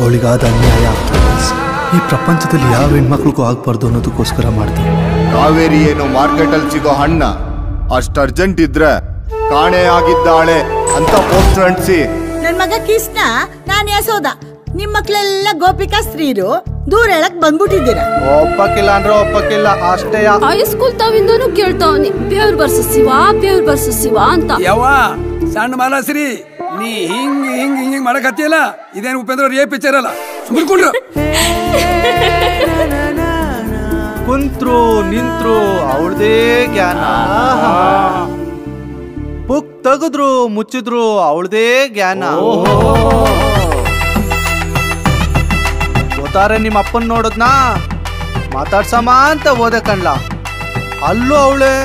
ಅವಳಿಗಾದ ಅನ್ಯಾಯ ಆಗ್ತದೆ ಈ ಪ್ರಪಂಚದಲ್ಲಿ ಯಾವ ಹೆಣ್ಮಕ್ಳಿಗೂ ಆಗ್ಬಾರ್ದು ಅನ್ನೋದಕ್ಕೋಸ್ಕರ ಮಾಡ್ದೆ ಕಾವೇರಿ ಏನು ಮಾರ್ಕೆಟಲ್ಲಿ ಸಿಗೋ ಹಣ್ಣ ಅಷ್ಟು ಅರ್ಜೆಂಟ್ ಇದ್ರೆ ಕಾಣೆ ಆಗಿದ್ದಾಳೆ ಅಂತ ಪೋಸ್ಟರ್ ಅಂಟಿಸಿ ನನ್ ಮಗ ಕೃಷ್ಣ ನಾನ್ ಯಶೋದ ನಿಮ್ ಮಕ್ಳೆಲ್ಲ ಗೋಪಿಕಾ ಸ್ತ್ರೀರು ದೂರ ಹೇಳಕ್ ಬಂದ್ಬಿಟ್ಟಿದ್ದೀರ ಒಪ್ಪಕ್ಕಿಲ್ಲ ಅಂದ್ರೆ ಒಪ್ಪಕ್ಕಿಲ್ಲ ಅಷ್ಟೇ ಹೈಸ್ಕೂಲ್ ತಾವಿಂದನು ಕೇಳ್ತಾವನಿ ಬೇವ್ರ ಬರ್ಸ ಶಿವ ಬೇವ್ರ ಬರ್ಸ ಶಿವ ಅಂತ ಯವ್ವ ಸಣ್ಣ ಮಾಲಾಶ್ರೀ ನೀ ಹಿಂಗ್ ಹಿಂಗ್ ಹಿಂಗ್ ಮಾಡಕತ್ತಿಯಲ್ಲ ಇದೇನು ಉಪೇಂದ್ರ ಅವ್ರ ಏ ಪಿಕ್ಚರ್ ಅಲ್ಲ ಸುಮ್ಮನೆ ಕುಂಡ್ರು ಕುಂತ್ರು ನಿಂತ್ರು ಅವಳದೇ ಜ್ಞಾನ ಬುಕ್ ತೆಗೆದ್ರು ಮುಚ್ಚಿದ್ರು ಅವಳದೇ ಜ್ಞಾನ ಗೊತ್ತಾರೆ ನಿಮ್ಮ ಅಪ್ಪನ್ ನೋಡದ್ನಾ ಮಾತಾಡ್ಸಮ ಅಂತ ಓದೆ ಕಣ್ಲ ಅಲ್ಲೂ ಅವಳೆ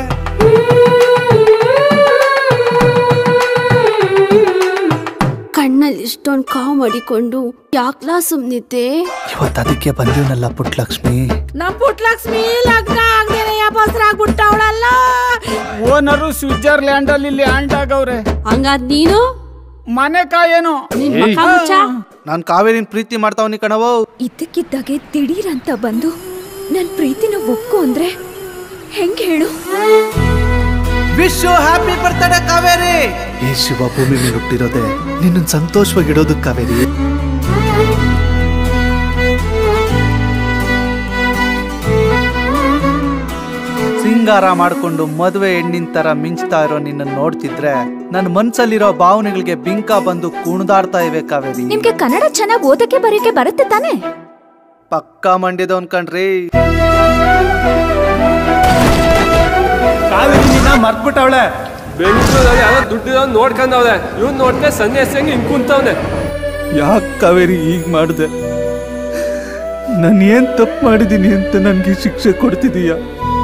ಕಣ್ಣಲ್ಲಿ ಇಷ್ಟೊಂದ್ ಕಾವು ಮಾಡಿಕೊಂಡು ಯಾಕ್ಲಾ ಸುಮ್ನಿದ್ದೆ ಇವತ್ತು ಅದಕ್ಕೆ ಬಂದಿವನಲ್ಲ ಪುಟ್ಲಕ್ಷ್ಮಿ ನಮ್ ಪುಟ್ಲಕ್ಷ್ಮಿ ಲಗ್ನ ಆಗ್ದೇನೆ ಯಾಪಾಸ್ರ ಆಗ್ಬಿಟ್ಟವಳಲ್ಲ ಓನರು ಸ್ವಿಟ್ಜರ್ಲ್ಯಾಂಡ್ ಅಲ್ಲಿ ಲ್ಯಾಂಡ್ ಆಗವ್ರೆ ಹಂಗಾದ್ ನೀನು ಮನೆ ಕಾಯೇನು ನಿನ್ ಮಕ್ಕ ಮುಚ್ಚ ನಾನ್ ಕಾವೇರಿನ ಪ್ರೀತಿ ಮಾಡ್ತಾವನಿ ಕಣವೋ ಇದ್ದಕ್ಕಿದ್ದಾಗೆ ದಿಢೀರ್ ಅಂತ ಬಂದು ನನ್ ಪ್ರೀತಿನ ಒಪ್ಕೊ ಅಂದ್ರೆ ಹೆಂಗ್ ಹೇಳು ವಿಶ್ ಹ್ಯಾಪಿ ಬರ್ತಡೇ ಕಾವೇರಿ ಈ ಶಿವ ಭೂಮಿ ಮೇಲೆ ಹುಟ್ಟಿರೋದೆ ನಿನ್ನ ಸಂತೋಷವಾಗಿಡೋದಕ್ಕೆ ಕಾವೇರಿ ಸಿಂಗಾರ ಮಾಡ್ಕೊಂಡು ಮದುವೆ ಹೆಣ್ಣಿನ ತರ ಮಿಂಚ್ತಾ ಇರೋ ನಿನ್ನ ನೋಡ್ತಿದ್ರೆ ನನ್ನ ಮನ್ಸಲ್ಲಿರೋ ಭಾವನೆಗಳಿಗೆ ಬಿಂಕ ಬಂದು ಕುಣಿದಾಡ್ತಾ ಇವೆ ಕಾವೇರಿ ನಿಮ್ಗೆ ಕನ್ನಡ ಚೆನ್ನಾಗಿ ಓದಕ್ಕೆ ಬರೆಯಕ್ಕೆ ಬರುತ್ತೆ ತಾನೆ ಪಕ್ಕಾ ಮಂಡ್ಯದವನ್ ಕಣ್ರಿ ಕಾವೇರಿನ ಮರ್ತ್ಬಿಟ್ಟವಳೆ ಬೆಂಗಳೂರಲ್ಲಿ ಯಾರೋ ದುಡ್ಡು ನೋಡ್ಕೊಂಡವ್ನೆ ಇವ್ನು ನೋಡ್ದೆ ಸನ್ಯಾಸಿ ಹಂಗೆ ಹಿಂಗ್ ಕುಂತವ್ನೆ ಯಾಕೆ ಕಾವೇರಿ ಈಗ ಮಾಡಿದೆ ನಾನು ಏನ್ ತಪ್ಪು ಮಾಡಿದ್ದೀನಿ ಅಂತ ನನಗೆ ಶಿಕ್ಷೆ ಕೊಡ್ತಿದೀಯ